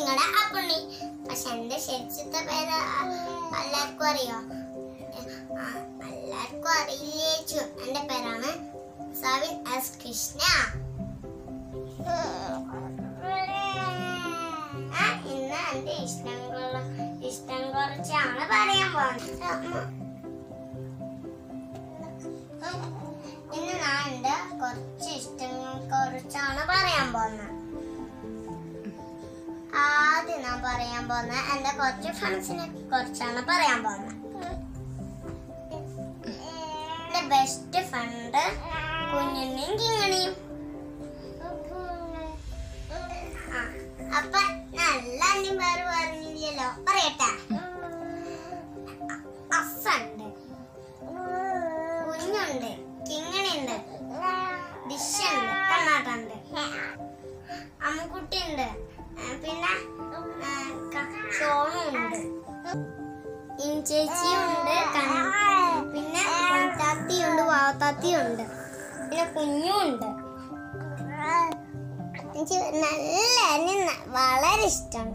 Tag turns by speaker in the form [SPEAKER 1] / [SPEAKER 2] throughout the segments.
[SPEAKER 1] നിങ്ങളുടെ അപ്പുണ്ണി പക്ഷെ എന്റെ ശരിച്ചത്തെ പേര് എല്ലാവർക്കും അറിയോ ആ, എല്ലാവർക്കും അറിയില്ലേച്ചു എന്റെ പേരാണ് സവിൻ എസ് കൃഷ്ണ ആ, ഇന്ന് എന്റെ ഇഷ്ടങ്ങൾ ഇഷ്ടം കുറച്ചാണ് പറയാൻ പോകുന്നത് ഇന്ന് ഞാൻ എന്റെ കുറച്ച് ഇഷ്ടങ്ങൾ കുറിച്ചാണ് പറയാൻ പോകുന്നത് ആദ്യം ഞാൻ പറയാൻ പോകുന്നത് എന്റെ കുറച്ച് ഫ്രണ്ട്സിനെ കുറിച്ചാണ് പറയാൻ പോകുന്നത് എന്റെ ബെസ്റ്റ് ഫ്രണ്ട് കുഞ്ഞുണ്ണിയും കിങ്ങണിയും ആ, അപ്പൊ നല്ല അന്യം പേര് പറഞ്ഞില്ലല്ലോ പറയട്ടെ അഫുണ്ട് കുഞ്ഞുണ്ട് കിങ്ങണിയുണ്ട് ഡിഷുണ്ട് കണ്ണാട്ടുണ്ട് അമ്മുക്കുട്ടിയുണ്ട് ആ, പിന്നെ ആ, ക- സോണുണ്ട് ഇഞ്ചേച്ചിയുണ്ട് കണ്ണ- പിന്നെ താത്തിയുണ്ട് വാവത്താത്തിയുണ്ട് പിന്നെ കുഞ്ഞുണ്ട് എനിക്ക് നല്ല എന്നെ ന- വളരെ ഇഷ്ടമാണ്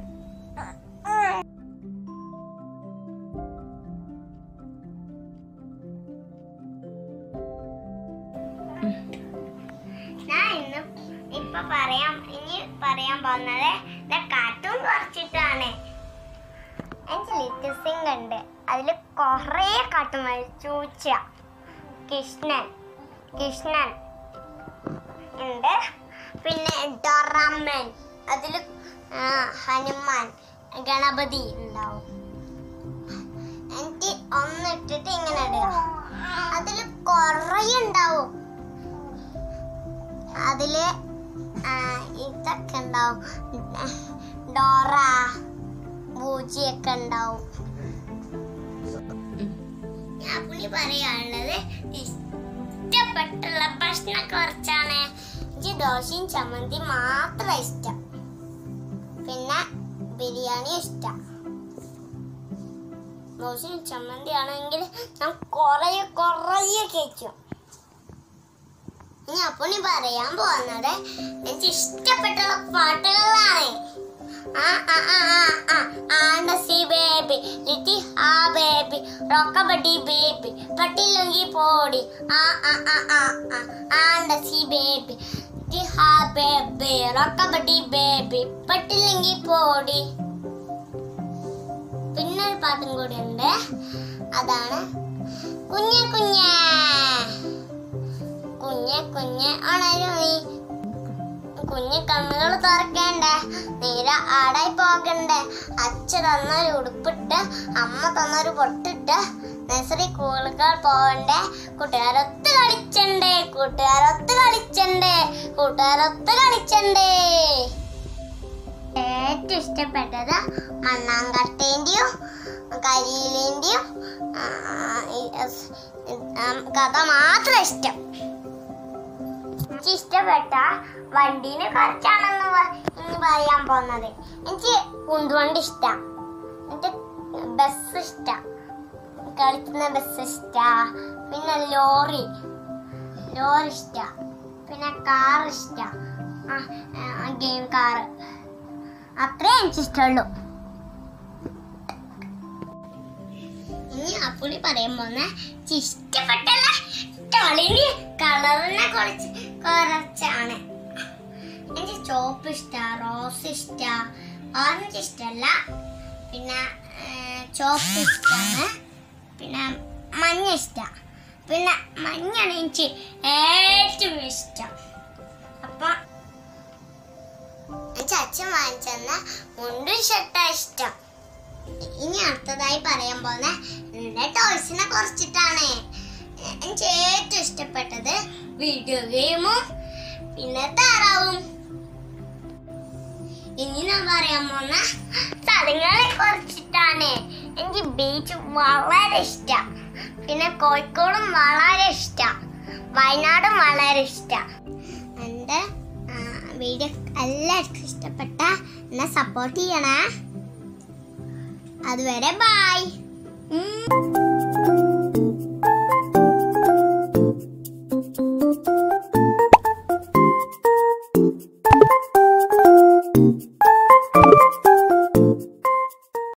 [SPEAKER 1] ഞാൻ ഇന്ന് ഇപ്പൊ പറയാം ഇനി പറയാൻ പോകുന്നത് കാർട്ടൂൺ കുറച്ചിട്ടാണ് എനിക്ക് ലിറ്റിൽ സിംഗ് ഉണ്ട് അതിൽ കുറേ കാർട്ടൂൺ ചൂച്ച കൃഷ്ണൻ കൃഷ്ണൻ ഉണ്ട് പിന്നെ ഡൊറാമൻ അതിൽ ഹനുമാൻ ഗണപതി ഉണ്ടാവും എനിക്ക് ഒന്നിട്ടിട്ട് ഇങ്ങനെ ഇടുക അതിൽ കുറേ ഉണ്ടാവും അതില് ആ, ഇതൊക്കെ ഉണ്ടാവും ഡോറ പൂച്ചയൊക്കെ ഉണ്ടാവും ഞാൻ പുള്ളി പറയാനുള്ളത് ഇഷ്ടപ്പെട്ടുള്ള ഭക്ഷണം കുറച്ചാണ് എനിക്ക് ദോശയും ചമ്മന്തി മാത്രം ഇഷ്ടം പിന്നെ ബിരിയാണി ഇഷ്ടം ദോശയും ചമ്മന്തി ആണെങ്കിൽ ഞാൻ കുറേ കുറേ കഴിക്കും ഇനി അപ്പുണ്ണി പറയാൻ പോകുന്നത് എനിക്ക് ഇഷ്ടപ്പെട്ടുള്ള പാട്ടുകളാണ് ആ ആ ആ ആ ആ ആണ്ടസി ബേബി ലിറ്റി ആ ബേബി റോക്കബഡി ബേബി പട്ടിലുങ്കി പോടി ആ ആ ആ ആ ആ ആണ്ടസി ബേബി ലിറ്റി ആ ബേബി റോക്കബഡി ബേബി പട്ടിലുങ്കി പോടി പിന്നെ ഒരു പാട്ടും കൂടി ഉണ്ട് അതാണ് കുഞ്ഞെ കുഞ്ഞേ കുഞ്ഞെ കുഞ്ഞെ ഉണരു നീ കുഞ്ഞു കണ്ണുകൾ തുറക്കണ്ടേ നീര ആടായി പോകണ്ടേ അച്ഛ തന്നൊരു ഉടുപ്പിട്ട് അമ്മ തന്നൊരു പൊട്ടിട്ട് നഴ്സറി സ്കൂളുകൾ പോവണ്ടേ കൂട്ടുകാരൊത്ത് കളിച്ചണ്ടേ കൂട്ടുകാരൊത്ത് കളിച്ചണ്ടേ കൂട്ടുകാരൊത്ത് കളിച്ചണ്ടേ ഏറ്റവും ഇഷ്ടപ്പെട്ടത് മണ്ണാങ്കട്ടേന്റെയും കരിയിലേന്റെയും ആ, ഈ, എസ്, ആ, കഥ മാത്രം ഇഷ്ടം എനിക്ക് ഇഷ്ടപ്പെട്ട വണ്ടീനെ കുറിച്ചാണെന്ന് പ- ഇനി പറയാൻ പോകുന്നത് എനിക്ക് ഉന്തുവണ്ടി ഇഷ്ടം എനിക്ക് ബസ് ഇഷ്ടം കളിക്കുന്ന ബസ് ഇഷ്ട പിന്നെ ലോറി ലോറി ഇഷ്ട പിന്നെ കാർ ഇഷ്ട ഗെയിം കാർ അത്രേ എനിക്ക് ഇഷ്ടമുള്ളൂ ഇനി അപ്പുളി പറയാൻ പോകുന്ന എനിക്ക് ഇഷ്ടപ്പെട്ടല്ല ടോളിന് കളറിനെ കുറിച്ച് കുറച്ചാണ് എനിക്ക് ചോപ്പ് ഇഷ്ട റോസ് ഇഷ്ട ഓറഞ്ച് ഇഷ്ടമല്ല പിന്നെ ചോപ്പ് ഇഷ്ടമാണ് പിന്നെ മഞ്ഞ ഇഷ്ട പിന്നെ മഞ്ഞാണ് എനിക്ക് ഏറ്റവും ഇഷ്ടം അപ്പൊ എനിക്ക് അച്ഛൻ വാങ്ങിച്ചെന്ന മുണ്ടും ഷർട്ടാ ഇഷ്ടം ഇനി അടുത്തതായി പറയാൻ പോകുന്ന എന്റെ ടോയ്സിനെ കുറിച്ചിട്ടാണ് എനിക്ക് ഏറ്റവും ഇഷ്ടപ്പെട്ടത് വീഡിയോ ഗെയിമും പിന്നെ താറാവും ഇനി ഞാൻ പറയാൻ പോകുന്ന സ്ഥലങ്ങളെ കുറിച്ചിട്ടാണ് എനിക്ക് ബീച്ച് വളരെ ഇഷ്ടം പിന്നെ കോഴിക്കോടും വളരെ ഇഷ്ടം വയനാടും വളരെ ഇഷ്ടം എൻ്റെ വീഡിയോ എല്ലാവർക്കും ഇഷ്ടപ്പെട്ട എന്നെ സപ്പോർട്ട് ചെയ്യണേ അതുവരെ ബായ്